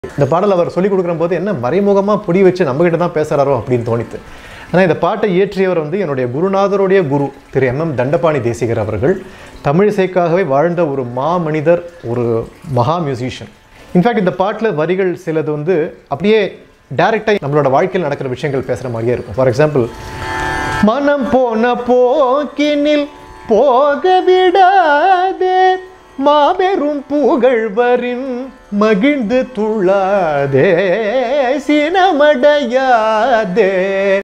இந்த பாடல் அவர் சொல்லிக் கொடுக்குற போது என்ன மறைமுகமாக புடி வச்சு நம்மகிட்ட தான் பேசுகிறாரோ அப்படின்னு தோணித்து ஆனால் இந்த பாட்டை இயற்றியவர் வந்து என்னுடைய குருநாதருடைய குரு திரு எம் எம் தண்டபாணி தேசிகர் அவர்கள் தமிழிசைக்காகவே வாழ்ந்த ஒரு மா மனிதர் ஒரு மகா மியூசிஷியன் இன்ஃபேக்ட் இந்த பாட்டில் வரிகள் சிலது வந்து அப்படியே டைரெக்டாக நம்மளோட வாழ்க்கையில் நடக்கிற விஷயங்கள் பேசுகிற மாதிரியே இருக்கும் ஃபார் எக்ஸாம்பிள் மனம் போன போக்கினில் போக விடாதே மாபெரும் புகழ்வரின் மகிழ்ந்து துள்ளாதே சினமடையாதே